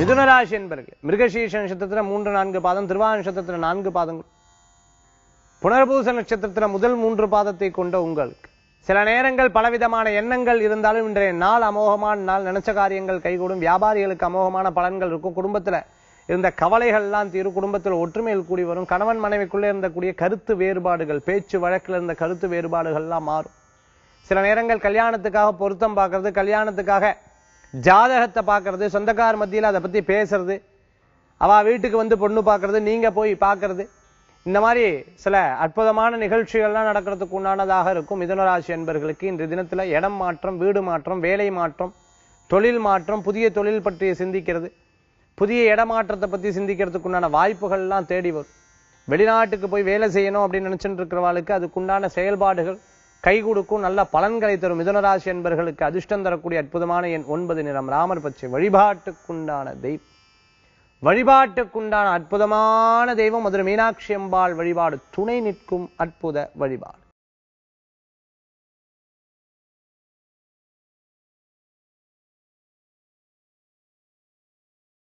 மிதுனராசி என்பர்கள் மிருகசீஷ நட்சத்திரத்துல மூன்று நான்கு பாதம் திருவான நட்சத்திரத்துல நான்கு பாதங்கள் புனர்பூச நட்சத்திரத்துல முதல் மூன்று பாதத்தை கொண்ட உங்களுக்கு சில நேரங்கள் பலவிதமான எண்ணங்கள் இருந்தாலும் இன்றைய நாள் அமோகமான நாள் நினைச்ச காரியங்கள் கைகூடும் வியாபாரிகளுக்கு அமோகமான பலன்கள் இருக்கும் குடும்பத்துல இருந்த கவலைகள்லாம் தீரும் குடும்பத்தில் ஒற்றுமையில் கூடி வரும் கணவன் மனைவிக்குள்ளே இருந்தக்கூடிய கருத்து வேறுபாடுகள் பேச்சு வழக்கில் இருந்த கருத்து வேறுபாடுகள்லாம் மாறும் சில நேரங்கள் கல்யாணத்துக்காக பொருத்தம் பார்க்கறது கல்யாணத்துக்காக ஜாதகத்தை பார்க்கறது சொந்தக்கார் மத்தியில் அதை பத்தி பேசுறது அவ வீட்டுக்கு வந்து பொண்ணு பார்க்கறது நீங்க போய் பார்க்கறது இந்த மாதிரி சில அற்புதமான நிகழ்ச்சிகள்லாம் நடக்கிறதுக்கு உண்டானதாக இருக்கும் மிதுனராசி என்பர்களுக்கு இன்றைய தினத்துல இடம் மாற்றம் வீடு மாற்றம் வேலை மாற்றம் தொழில் மாற்றம் புதிய தொழில் பற்றி சிந்திக்கிறது புதிய இடமாற்றத்தை பத்தி சிந்திக்கிறதுக்கு உண்டான வாய்ப்புகள்லாம் தேடி வரும் வெளிநாட்டுக்கு போய் வேலை செய்யணும் அப்படின்னு நினைச்சுட்டு இருக்கிறவாளுக்கு அதுக்குண்டான செயல்பாடுகள் கை கொடுக்கும் நல்ல பலன்களை தரும் மிதுனராசி என்பர்களுக்கு அதிர்ஷ்டம் தரக்கூடிய அற்புதமான எண் ஒன்பது நிறம் ராமர் பச்சை வழிபாட்டுக்குண்டான தெய்வம் வழிபாட்டுக்குண்டான அற்புதமான தெய்வம் மதுரை மீனாட்சி அம்பாள் வழிபாடு துணை நிற்கும் அற்புத வழிபாடு